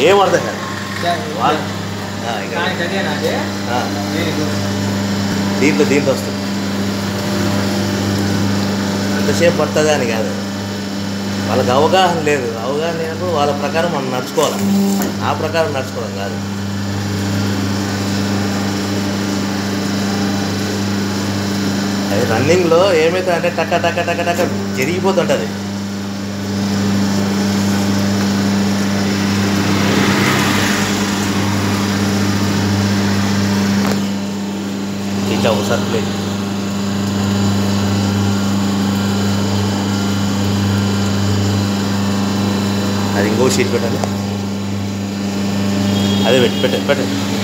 ఏం అర్థం కాదు వాళ్ళు ఆ, ఇక, ఆ, దీంట్లో దీంట్లో వస్తుంది ఎంతసేపు పడుతుందా అని కాదు వాళ్ళకి అవగాహన లేదు అవగాహన లేనప్పుడు వాళ్ళ ప్రకారం మనం నడుచుకోవాలి ఆ ప్రకారం నడుచుకోవడం కాదు అది రన్నింగ్లో ఏమైతే అంటే టక్క టక్క టక్క టక్క జరిగిపోతుంటుంది ఇట్లా ఒకసారి ప్లే చేయి. అది ఇంకో షీట్ పెట్టాలి అదే పెట్టి పెట్టే పెట్టే